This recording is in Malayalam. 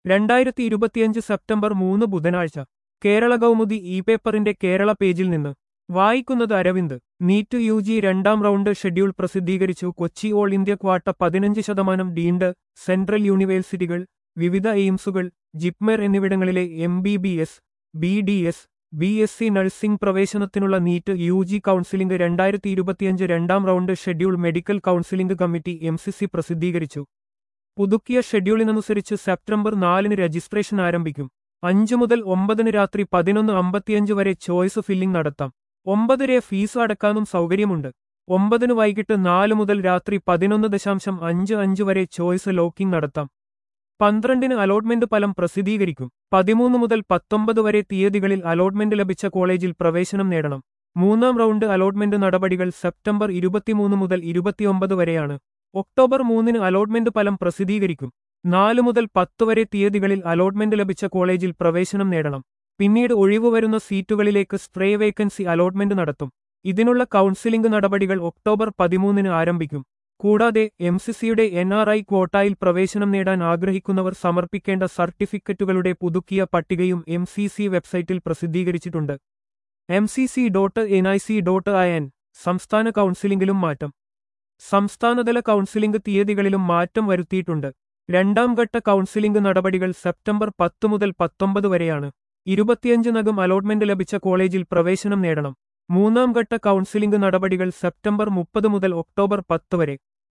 രണ്ടായിരത്തി ഇരുപത്തിയഞ്ച് സെപ്റ്റംബർ മൂന്ന് ബുധനാഴ്ച കേരള കൗമുദി ഇ പേപ്പറിന്റെ കേരള പേജിൽ നിന്ന് വായിക്കുന്നത് അരവിന്ദ് നീറ്റ് യു ജി രണ്ടാം റൗണ്ട് ഷെഡ്യൂൾ പ്രസിദ്ധീകരിച്ചു കൊച്ചി ഓൾ ഇന്ത്യ ക്വാട്ട പതിനഞ്ച് ശതമാനം ഡീംഡ് സെൻട്രൽ യൂണിവേഴ്സിറ്റികൾ വിവിധ എയിംസുകൾ ജിപ്മർ എന്നിവിടങ്ങളിലെ M B B S B D S B S C nursing പ്രവേശനത്തിനുള്ള നീറ്റ് യു ജി കൗൺസിലിംഗ് രണ്ടായിരത്തി ഇരുപത്തിയഞ്ച് രണ്ടാം round schedule medical counselling committee M C C പ്രസിദ്ധീകരിച്ചു പുതുക്കിയ ഷെഡ്യൂളിനനുസരിച്ച് സെപ്റ്റംബർ നാലിന് രജിസ്ട്രേഷൻ ആരംഭിക്കും അഞ്ചു മുതൽ ഒമ്പതിന് രാത്രി പതിനൊന്ന് അമ്പത്തിയഞ്ച് വരെ ചോയ്സ് ഫില്ലിംഗ് നടത്താം ഒമ്പതരെ ഫീസ് അടക്കാനും സൗകര്യമുണ്ട് ഒമ്പതിന് വൈകിട്ട് നാല് മുതൽ രാത്രി പതിനൊന്ന് ദശാംശം അഞ്ച് അഞ്ച് വരെ ചോയ്സ് ലോക്കിംഗ് നടത്താം പന്ത്രണ്ടിന് അലോട്ട്മെന്റ് ഫലം പ്രസിദ്ധീകരിക്കും പതിമൂന്ന് മുതൽ പത്തൊമ്പത് വരെ തീയതികളിൽ അലോട്ട്മെന്റ് ലഭിച്ച കോളേജിൽ പ്രവേശനം നേടണം മൂന്നാം റൗണ്ട് അലോട്ട്മെന്റ് നടപടികൾ സെപ്റ്റംബർ ഇരുപത്തിമൂന്ന് മുതൽ ഇരുപത്തിയൊമ്പത് വരെയാണ് ഒക്ടോബർ മൂന്നിന് അലോട്ട്മെന്റ് ഫലം പ്രസിദ്ധീകരിക്കും നാല് മുതൽ പത്ത് വരെ തീയതികളിൽ അലോട്ട്മെന്റ് ലഭിച്ച കോളേജിൽ പ്രവേശനം നേടണം പിന്നീട് ഒഴിവുവരുന്ന സീറ്റുകളിലേക്ക് സ്ട്രേ വേക്കൻസി അലോട്ട്മെന്റ് നടത്തും ഇതിനുള്ള കൗൺസിലിംഗ് നടപടികൾ ഒക്ടോബർ പതിമൂന്നിന് ആരംഭിക്കും കൂടാതെ എം സി സിയുടെ എൻ ആർ ഐ ക്വോട്ടായിൽ പ്രവേശനം നേടാൻ ആഗ്രഹിക്കുന്നവർ സമർപ്പിക്കേണ്ട സർട്ടിഫിക്കറ്റുകളുടെ പുതുക്കിയ പട്ടികയും എം സി സി വെബ്സൈറ്റിൽ പ്രസിദ്ധീകരിച്ചിട്ടുണ്ട് M C C dot N I C dot I N സംസ്ഥാന കൗൺസിലിംഗിലും മാറ്റം സംസ്ഥാനതല കൗൺസിലിംഗ് തീയതികളിലും മാറ്റം വരുത്തിയിട്ടുണ്ട് രണ്ടാം ഘട്ട കൗൺസിലിംഗ് നടപടികൾ സെപ്റ്റംബർ പത്ത് മുതൽ പത്തൊമ്പത് വരെയാണ് ഇരുപത്തിയഞ്ചിനകം അലോട്ട്മെന്റ് ലഭിച്ച കോളേജിൽ പ്രവേശനം നേടണം മൂന്നാം ഘട്ട കൗൺസിലിംഗ് നടപടികൾ സെപ്റ്റംബർ മുപ്പത് മുതൽ ഒക്ടോബർ പത്ത് വരെ